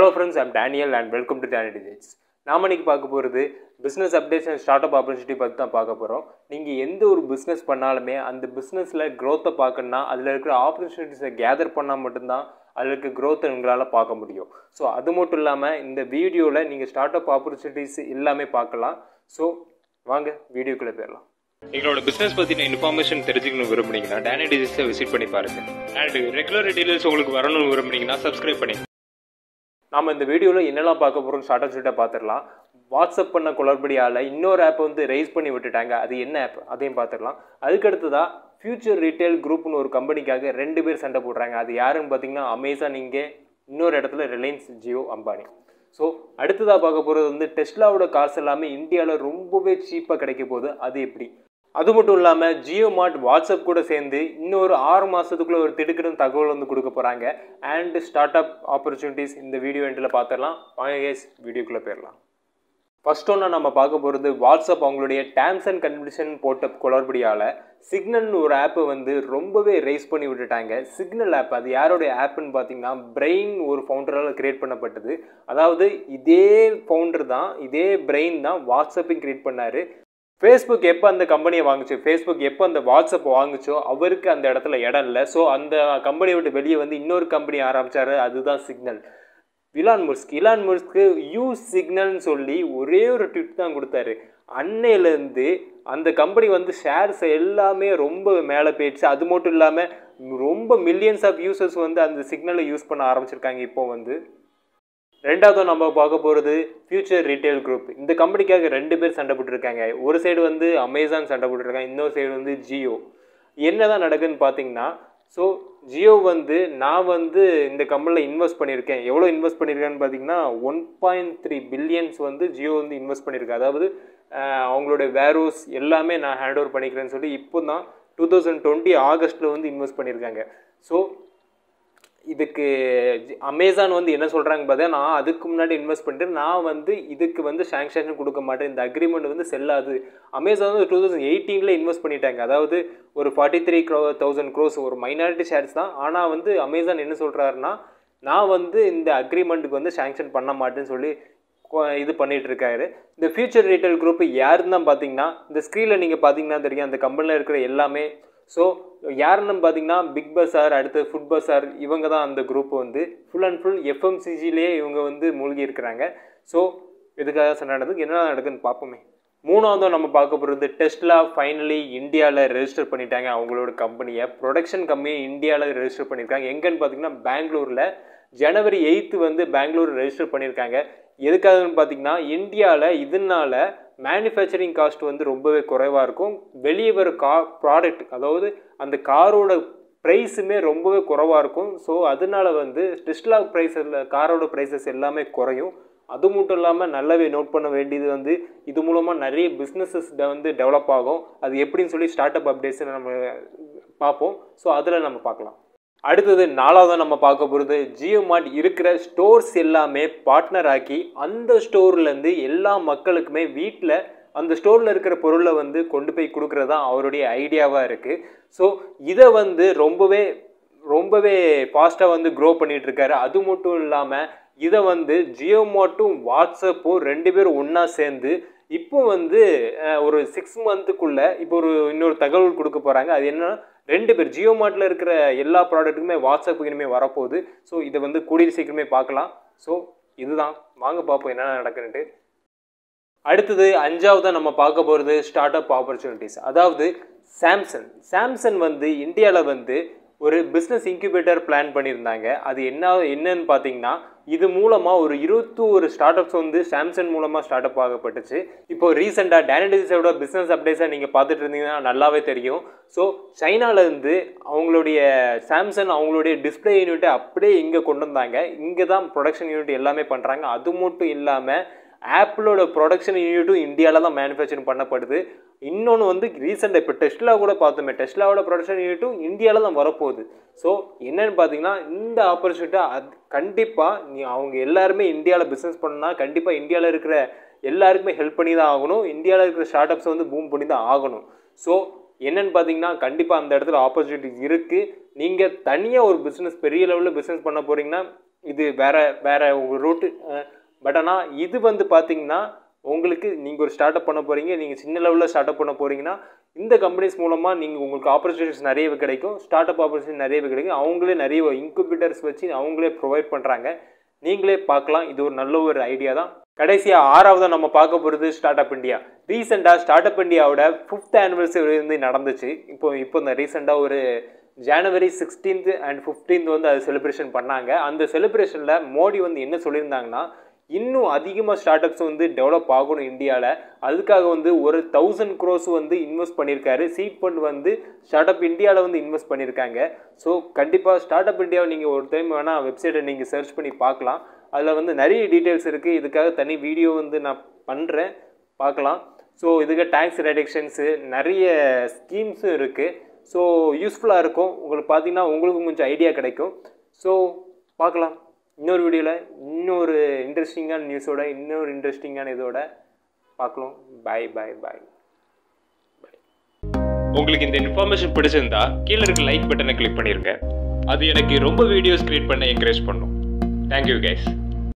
hello friends I'm Daniel and welcome to Danny Digits நாம இன்னைக்கு பார்க்க போகிறது business updates and startup opportunity பற்றி தான் பார்க்க போகிறோம் நீங்கள் எந்த ஒரு பிஸ்னஸ் பண்ணாலுமே அந்த பிஸ்னஸில் க்ரோத்தை பார்க்கணுன்னா அதில் இருக்கிற ஆப்பர்ச்சுனிட்டிஸை கேதர் பண்ணால் மட்டும்தான் அதில் இருக்க க்ரோத்தை உங்களால் பார்க்க முடியும் ஸோ அது மட்டும் இல்லாமல் இந்த வீடியோவில் நீங்கள் ஸ்டார்ட் அப் ஆப்பர்ச்சுனிட்டிஸ் எல்லாமே பார்க்கலாம் ஸோ வாங்க வீடியோக்குள்ளே போயிடலாம் எங்களோட பிசினஸ் பத்தின இன்ஃபர்மேஷன் தெரிஞ்சுக்கணும் விரும்புனீங்கன்னா டேனி டிஜிட்ஸை விசிட் பண்ணி பாருங்க அண்ட் ரெகுலர் டீடைல்ஸ் உங்களுக்கு வரணும்னு விரும்புனீங்கன்னா சப்ஸ்கிரைப் பண்ணி நாம இந்த வீடியோவில் என்னெல்லாம் பார்க்க போகிறோம் ஷார்ட் ஷூட்டாக பார்த்துடலாம் வாட்ஸ்அப் பண்ண குளறுபடியால் இன்னொரு ஆப் வந்து ரைஸ் பண்ணி விட்டுட்டாங்க அது என்ன ஆப் அதையும் பார்த்துடலாம் அதுக்கடுத்ததா ஃபியூச்சர் ரீட்டைல் குரூப்னு ஒரு கம்பெனிக்காக ரெண்டு பேர் சண்டை போடுறாங்க அது யாருன்னு பார்த்தீங்கன்னா அமேசான் இங்கே இன்னொரு இடத்துல ரிலையன்ஸ் ஜியோ அம்பானி ஸோ அடுத்ததாக பார்க்க போகிறது வந்து டெஸ்லாவோட காசு எல்லாமே இந்தியாவில் ரொம்பவே சீப்பாக கிடைக்க போகுது அது எப்படி அது மட்டும் இல்லாமல் ஜியோ மார்ட் வாட்ஸ்அப் கூட சேர்ந்து இன்னொரு ஆறு மாதத்துக்குள்ளே ஒரு திடுக்கிடும் தகவல் வந்து கொடுக்க போகிறாங்க அண்ட் ஸ்டார்ட் அப் ஆப்பர்ச்சுனிட்டிஸ் இந்த வீடியோ எண்டில் பார்த்துடலாம் வாங்க கேஸ் வீடியோக்குள்ளே போயிடலாம் ஃபர்ஸ்ட் ஒன்று நம்ம பார்க்க போகிறது வாட்ஸ்அப் அவங்களுடைய டேர்ம்ஸ் அண்ட் கண்டிஷன் போட்ட குளறுபடியால் சிக்னல்னு ஒரு ஆப்பை வந்து ரொம்பவே ரைஸ் பண்ணி விட்டுட்டாங்க சிக்னல் ஆப் அது யாருடைய ஆப்புன்னு பார்த்தீங்கன்னா பிரெயின் ஒரு ஃபவுண்டரால் கிரியேட் பண்ணப்பட்டது அதாவது இதே ஃபவுண்டர் தான் இதே பிரெயின் தான் வாட்ஸ்அப்பையும் கிரியேட் பண்ணார் ஃபேஸ்புக் எப்போ அந்த கம்பெனியை வாங்குச்சு ஃபேஸ்புக் எப்போ அந்த வாட்ஸ்அப் வாங்குச்சோ அவருக்கு அந்த இடத்துல இடம் இல்லை ஸோ அந்த கம்பெனியை விட்டு வெளியே வந்து இன்னொரு கம்பெனி ஆரம்பிச்சாரு அதுதான் சிக்னல் இலான் முஸ்க் இலான் முஸ்க்கு யூஸ் சிக்னல்னு சொல்லி ஒரே ஒரு ட்விட் தான் கொடுத்தாரு அன்னையிலேருந்து அந்த கம்பெனி வந்து ஷேர்ஸ் எல்லாமே ரொம்ப மேலே போயிடுச்சு அது மட்டும் இல்லாமல் ரொம்ப மில்லியன்ஸ் ஆஃப் யூசர்ஸ் வந்து அந்த சிக்னலை யூஸ் பண்ண ஆரம்பிச்சிருக்காங்க இப்போ வந்து ரெண்டாவது நம்ம பார்க்க போகிறது ஃபியூச்சர் ரீட்டைல் குரூப் இந்த கம்பெனிக்காக ரெண்டு பேர் சண்டை போட்டுருக்காங்க ஒரு சைடு வந்து அமேசான் சண்டை போட்டுருக்காங்க இன்னொரு சைடு வந்து ஜியோ என்ன தான் நடக்குதுன்னு பார்த்தீங்கன்னா ஸோ ஜியோ வந்து நான் வந்து இந்த கம்பெனியில் இன்வெஸ்ட் பண்ணியிருக்கேன் எவ்வளோ இன்வெஸ்ட் பண்ணியிருக்கேன்னு பார்த்தீங்கன்னா ஒன் பாயிண்ட் த்ரீ பில்லியன்ஸ் வந்து ஜியோ வந்து இன்வெஸ்ட் பண்ணியிருக்கேன் அதாவது அவங்களோட வேரோஸ் எல்லாமே நான் ஹேண்ட் ஓவர் பண்ணிக்கிறேன்னு சொல்லி இப்போ தான் டூ தௌசண்ட் டுவெண்ட்டி ஆகஸ்ட்டில் வந்து இன்வெஸ்ட் பண்ணியிருக்காங்க ஸோ இதுக்கு அமேசான் வந்து என்ன சொல்கிறாங்க பார்த்தா நான் அதுக்கு முன்னாடி இன்வெஸ்ட் பண்ணிட்டு நான் வந்து இதுக்கு வந்து சாங்ஷன் கொடுக்க மாட்டேன் இந்த அக்ரிமெண்ட் வந்து செல்லாது அமேசான் வந்து டூ தௌசண்ட் எயிட்டீனில் இன்வெஸ்ட் பண்ணிட்டாங்க அதாவது ஒரு forty three crore thousand crores ஒரு மைனாரிட்டி ஷேர்ஸ் தான் ஆனால் வந்து அமேசான் என்ன சொல்கிறாருன்னா நான் வந்து இந்த அக்ரிமெண்ட்டுக்கு வந்து சாங்ஷன் பண்ண மாட்டேன்னு சொல்லி இது பண்ணிட்டு இருக்காரு இந்த ஃபியூச்சர் ரீட்டைல் குரூப் யாருன்னு தான் பார்த்தீங்கன்னா இந்த ஸ்க்ரீனில் நீங்கள் பார்த்தீங்கன்னா தெரியும் அந்த கம்பெனியில் இருக்கிற எல்லாமே ஸோ யாருன்னு பார்த்தீங்கன்னா பிக் பஸார் அடுத்து ஃபுட் பஸார் இவங்க தான் அந்த குரூப் வந்து ஃபுல் அண்ட் ஃபுல் எஃப்எம்சிஜிலேயே இவங்க வந்து மூழ்கி இருக்கிறாங்க ஸோ இதுக்காக சொன்னதுக்கு என்ன நடக்குதுன்னு பார்ப்போமே மூணாவதும் நம்ம பார்க்க போகிறது டெஸ்ட்லா ஃபைனலி இந்தியாவில் ரெஜிஸ்டர் பண்ணிட்டாங்க அவங்களோட கம்பெனியை ப்ரொடக்ஷன் கம்பெனியை இந்தியாவில் ரெஜிஸ்டர் பண்ணியிருக்காங்க எங்கன்னு பார்த்தீங்கன்னா பெங்களூரில் ஜனவரி எயித்து வந்து பெங்களூர் ரெஜிஸ்டர் பண்ணியிருக்காங்க எதுக்காகன்னு பார்த்தீங்கன்னா இந்தியாவில் இதனால மேனுஃபேக்சரிங் காஸ்ட் வந்து ரொம்பவே குறைவாக இருக்கும் வெளியே வர கா ப்ராடக்ட் அதாவது அந்த காரோட ப்ரைஸுமே ரொம்பவே குறைவாக இருக்கும் ஸோ அதனால வந்து டெஸ்ட்லா ப்ரைஸ் காரோட ப்ரைஸஸ் எல்லாமே குறையும் அது மட்டும் இல்லாமல் நல்லாவே நோட் பண்ண வேண்டியது வந்து இது மூலமாக நிறைய பிஸ்னஸஸ் வந்து டெவலப் ஆகும் அது எப்படின்னு சொல்லி ஸ்டார்ட் அப் அப்டேட்ஸ் நம்ம பார்ப்போம் ஸோ அதில் நம்ம பார்க்கலாம் அடுத்தது நாலாவது நம்ம பார்க்க போகிறது ஜியோ மார்ட் இருக்கிற ஸ்டோர்ஸ் எல்லாமே பார்ட்னர் ஆக்கி அந்த ஸ்டோர்லேருந்து எல்லா மக்களுக்குமே வீட்டில் அந்த ஸ்டோரில் இருக்கிற பொருளை வந்து கொண்டு போய் கொடுக்குறது தான் அவருடைய ஐடியாவாக இருக்குது ஸோ இதை வந்து ரொம்பவே ரொம்பவே ஃபாஸ்ட்டாக வந்து க்ரோ பண்ணிகிட்டு இருக்காரு அது மட்டும் இல்லாமல் இதை வந்து ஜியோ மார்ட்டும் வாட்ஸ்அப்பும் ரெண்டு பேரும் ஒன்றா சேர்ந்து இப்போ வந்து ஒரு சிக்ஸ் மந்த்துக்குள்ளே இப்போ ஒரு இன்னொரு தகவல் கொடுக்க போகிறாங்க அது என்னன்னா ரெண்டு பேர் ஜியோ மார்ட்டில் இருக்கிற எல்லா ப்ராடக்ட்டுக்குமே வாட்ஸ்அப்புக்கு இனிமேல் வரப்போகுது ஸோ இதை வந்து கூடிய சீக்கிரமே பார்க்கலாம் ஸோ இதுதான் வாங்க பார்ப்போம் என்ன நடக்குன்ட்டு அடுத்தது அஞ்சாவதாக நம்ம பார்க்க போகிறது ஸ்டார்ட் அப் ஆப்பர்ச்சுனிட்டிஸ் அதாவது சாம்சங் சாம்சங் வந்து இந்தியாவில் வந்து ஒரு பிஸ்னஸ் இன்குபேட்டர் பிளான் பண்ணியிருந்தாங்க அது என்ன என்னன்னு பார்த்தீங்கன்னா இது மூலமாக ஒரு இருபத்தோரு ஸ்டார்ட் அப்ஸ் வந்து சாம்சங் மூலமாக ஸ்டார்ட் அப் ஆகப்பட்டுச்சு இப்போ ரீசெண்டாக டேனடிஸோட பிஸ்னஸ் அப்டேட்ஸை நீங்கள் பார்த்துட்டு இருந்தீங்கன்னா நல்லாவே தெரியும் ஸோ சைனாலேருந்து அவங்களுடைய சாம்சங் அவங்களுடைய டிஸ்பிளே யூனிட்டை அப்படியே இங்கே கொண்டு வந்தாங்க இங்கே தான் ப்ரொடக்ஷன் யூனிட் எல்லாமே பண்ணுறாங்க அது மட்டும் இல்லாமல் ஆப்பிளோட ப்ரொடக்ஷன் யூனிட்டும் இந்தியாவில் தான் மேனுஃபேக்சரிங் பண்ணப்படுது இன்னொன்று வந்து ரீசெண்டாக இப்போ டெஸ்ட்லா கூட பார்த்தோமே டெஸ்ட்லாவோட ப்ரொடக்ஷன் யூனிட்டும் இந்தியாவில் தான் வரப்போகுது ஸோ என்னென்னு பார்த்தீங்கன்னா இந்த ஆப்பர்ச்சுனிட்டி அது கண்டிப்பாக நீ அவங்க எல்லாருமே இந்தியாவில் பிஸ்னஸ் பண்ணால் கண்டிப்பாக இந்தியாவில் இருக்கிற எல்லாருக்குமே ஹெல்ப் பண்ணி தான் ஆகணும் இந்தியாவில் இருக்கிற ஸ்டார்ட் அப்ஸை வந்து பூம் பண்ணி தான் ஆகணும் ஸோ என்னன்னு பார்த்தீங்கன்னா கண்டிப்பாக அந்த இடத்துல ஆப்பர்ச்சுனிட்டிஸ் இருக்குது நீங்கள் தனியாக ஒரு பிஸ்னஸ் பெரிய லெவலில் பிஸ்னஸ் பண்ண போகிறீங்கன்னா இது வேற வேற உங்கள் ரூட்டு பட் ஆனால் இது வந்து பார்த்தீங்கன்னா உங்களுக்கு நீங்கள் ஒரு ஸ்டார்ட் அப் பண்ண போகிறீங்க நீங்கள் சின்ன லெவலில் ஸ்டார்ட் அப் பண்ண போகிறீங்கன்னா இந்த கம்பெனிஸ் மூலமாக நீங்கள் உங்களுக்கு ஆப்பர்ச்சுனிட்டிஸ் நிறையவே கிடைக்கும் ஸ்டார்ட் அப் ஆப்பர்ச்சுனிட்டி நிறையவே கிடைக்கும் அவங்களே நிறைய இன்குபேட்டர்ஸ் வச்சு அவங்களே ப்ரொவைட் பண்ணுறாங்க நீங்களே பார்க்கலாம் இது ஒரு நல்ல ஒரு ஐடியா தான் கடைசியாக ஆறாவதாக நம்ம பார்க்க போகிறது ஸ்டார்ட் அப் இந்தியா ரீசெண்டாக ஸ்டார்ட் அப் இந்தியாவோட ஃபிஃப்த் ஆனிவர்சரி வந்து நடந்துச்சு இப்போ இப்போ இந்த ரீசெண்டாக ஒரு ஜனவரி சிக்ஸ்டீன்த் அண்ட் ஃபிஃப்டீன்த் வந்து அது செலிப்ரேஷன் பண்ணாங்க அந்த செலிப்ரேஷனில் மோடி வந்து என்ன சொல்லியிருந்தாங்கன்னா இன்னும் அதிகமாக ஸ்டார்ட் அப்ஸ் வந்து டெவலப் ஆகணும் இந்தியாவில் அதுக்காக வந்து ஒரு தௌசண்ட் க்ரோஸ் வந்து இன்வெஸ்ட் பண்ணியிருக்காரு சீட் ஃபண்ட் வந்து ஸ்டார்ட் அப் இந்தியாவில் வந்து இன்வெஸ்ட் பண்ணியிருக்காங்க ஸோ கண்டிப்பாக ஸ்டார்ட் அப் இந்தியாவை நீங்கள் ஒரு டைம் வேணால் வெப்சைட்டை நீங்கள் சர்ச் பண்ணி பார்க்கலாம் அதில் வந்து நிறைய டீட்டெயில்ஸ் இருக்குது இதுக்காக தனி வீடியோ வந்து நான் பண்ணுறேன் பார்க்கலாம் ஸோ இதுக்கு டேக்ஸ் ரெடக்ஷன்ஸு நிறைய ஸ்கீம்ஸும் இருக்குது ஸோ யூஸ்ஃபுல்லாக இருக்கும் உங்களுக்கு பார்த்தீங்கன்னா உங்களுக்கும் கொஞ்சம் ஐடியா கிடைக்கும் ஸோ பார்க்கலாம் இன்னொரு வீடியோவில் இன்னொரு இன்ட்ரெஸ்டிங்கான நியூஸோட இன்னொரு இன்ட்ரெஸ்டிங்கான இதோட பார்க்கலாம் பாய் பாய் பாய் உங்களுக்கு இந்த இன்ஃபர்மேஷன் பிடிச்சிருந்தா கீழே இருக்க லைக் பட்டனை கிளிக் பண்ணிருங்க அது எனக்கு ரொம்ப வீடியோஸ் கிரியேட் பண்ண என்கரேஜ் பண்ணும் தேங்க்யூ கைஸ்